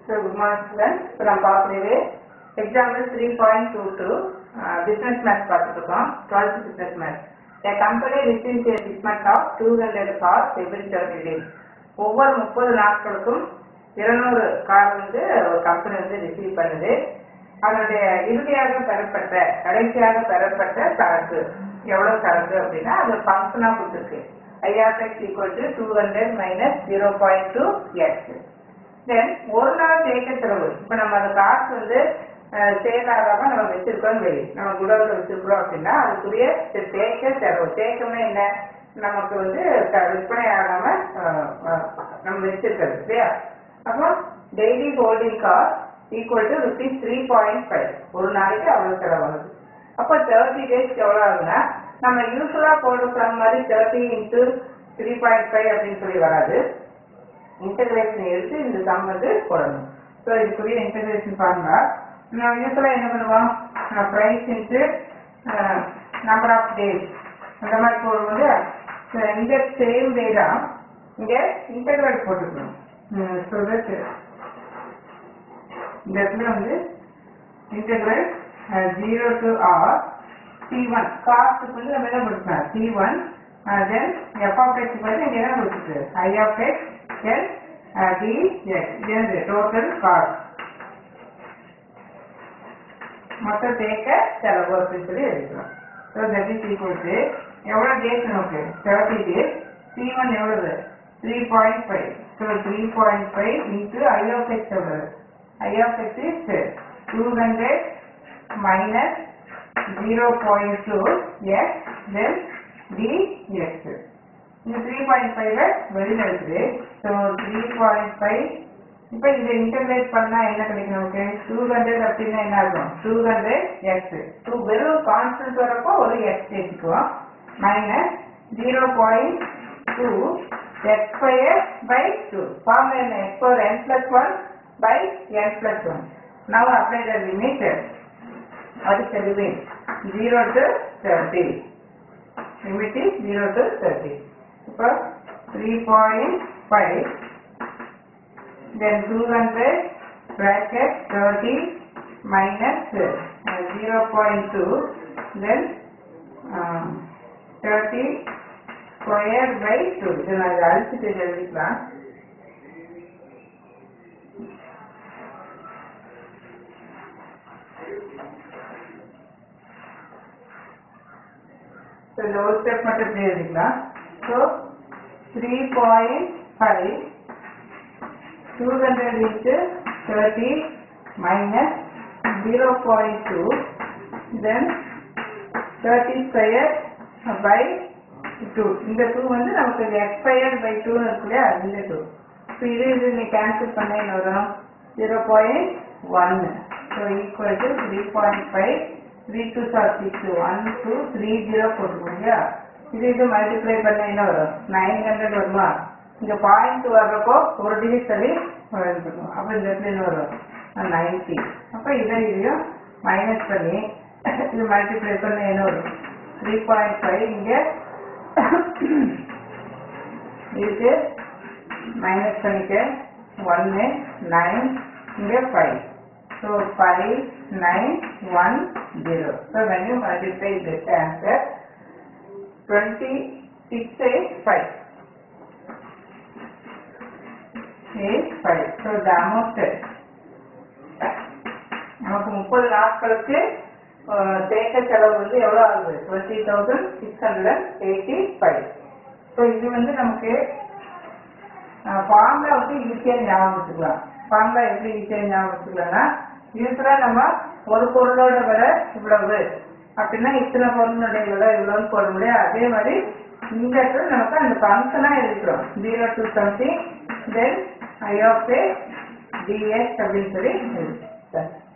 So, good morning students. இப்போ நம்ம பார்க்கறது example three point two two business maths பார்த்துட்டு இருக்கோம் twelfth business maths A company receives a shipment of 200 cars every 30 days. ஒவ்வொரு முப்பது நாட்களுக்கும் இருநூறு கார் வந்து ஒரு கம்பெனி வந்து ரிசீவ் பண்ணுது அதனுடைய இறுதியாக பெறப்பட்ட கடைசியாக பெறப்பட்ட சரக்கு எவ்வளவு சரக்கு அப்படின்னா அது ஃபங்க்ஷனாக கொடுத்துருக்கு I R X equal to two hundred minus zero point two X then ஒரு நாள் தேக்க செலவு இப்போ நம்ம அந்த காசு வந்து சேல் ஆகாம நம்ம வச்சிருக்கோம் வை நம்ம குடோவில் வச்சிருக்கிறோம் அப்படின்னா அதுக்குரிய தி- தேக்க செலவு தேக்கம்னா என்ன நமக்கு வந்து க- விற்பனை ஆகாம அஹ், அஹ், நம்ம வச்சிருக்கிறது இல்லையா அப்போ daily holding cost equal to rupees three point five ஒரு நாளைக்கு அவ்வளோ செலவாகுது அப்போ தேர்ட்டி டேஸ்க்கு எவ்வளோ ஆகுதுன்னா நம்ம யூஸ்வலாக போடுற சம் மாதிரி thirty into three point five அப்படின்னு சொல்லி வராது இன்டகிரேஷன் எடுத்து இந்த சம் வந்து போடணும் ஸோ இதுக்குரிய இன்டகிரேஷன் ஃபார்முலா நம்ம யூஸ்வலாக என்ன பண்ணுவோம் price into number of days அந்த மாதிரி போடும்போது ஸோ இங்கே சேம் டே தான் இங்கே இன்டகிரேட் போட்டுக்கணும் ஸோ தட் இந்த இடத்துல வந்து integral zero to R C one காஸ்ட்டுக்கு வந்து நம்ம என்ன கொடுக்கலாம் C one then F of X வந்து இங்கே என்ன கொடுத்துருக்கு I of X then D X இது டோட்டல் காஸ்ட் மொத்தம் தேக்க செலவு அப்படின்னு சொல்லி எடுக்கிறோம் so that is equal to எவ்வளோ டேஸ் நமக்கு தேர்ட்டி டேஸ் சி ஒன் எவ்வளவு three point five so three point five into I of X எவ்வளவு I of X is two hundred minus zero point two X then D X இந்த three point five வெளியில் இருக்குது so three point five இப்போ இதை integrate பண்ணா என்ன கிடைக்கும் நமக்கு டூ ஹண்ட்ரட் அப்படின்னா என்ன ஆகும் டூ ஹண்ட்ரட் எக்ஸ் டூ வெறும் கான்ஸ்டன்ட் வரப்போ ஒரு எக்ஸ் சேர்த்துக்குவோம் minus zero point two X square by two form என்ன X power N plus one by N plus one now apply the limit அது தெளிவேன் zero to thirty limit is zero to thirty இப்போ three point five then 200 bracket 30 minus uh, 0.2 then um, 30 square by 2 இதை நான் இதை அழிச்சிட்டு இதை எழுதிக்கலாம் So, இந்த ஒரு ஸ்டெப் மட்டும் இப்படி எழுதிக்கலாம் so three point five 200 into 30 minus 0.2 then 30 square by 2 இந்த 2 வந்து நமக்கு x square by 2 னு இருக்கு இல்லையா இந்த 2 ஸோ இது இது நீ கேன்சல் பண்ண என்ன வரும் 0.1 so equal to three point five three two sir six one two three zero போட்டுக்கோங்க இல்லையா இது இது மல்டிப்ளை பண்ண என்ன வரும் நைன் ஹண்ட்ரட் வருமா இங்க பாயிண்ட் வர்றப்போ ஒரு டிகிரி தள்ளி எழுதிக்கணும் அப்போ இந்த இடத்துல என்ன வரும் நைன்டி அப்போ இதை இதையும் மைனஸ் பண்ணி இது மல்டிப்ளை பண்ண என்ன வரும் த்ரீ பாயிண்ட் ஃபைவ் இங்கே இதுக்கு மைனஸ் பண்ணிக்க ஒன்று நைன் இங்கே five so five nine one zero so when you multiply this answer twenty six eight five eight five. So the amount நமக்கு முப்பது நாட்களுக்கு அஹ், தேக்க செலவு வந்து எவ்வளோ ஆகுது twenty thousand six hundred eighty five so இது வந்து நமக்கு ஃபார்முலா வந்து ஈஸியாக ஞாபகம் வச்சுக்கலாம் ஃபார்முலா எப்படி ஈஸியாக ஞாபகம் வச்சுக்கலாம்னா யூஸ்வலாக நம்ம ஒரு பொருளோட விலை இவ்வளவு அப்படின்னா இத்தனை பொருளுடைய விலை இவ்வளோன்னு போட முடியாது அதே மாதிரி இந்த இடத்துல நமக்கு அந்த ஃபங்க்ஷனாக இருக்கிறோம் zero two something then I of D S அப்படின்னு சொல்லி இருக்கு.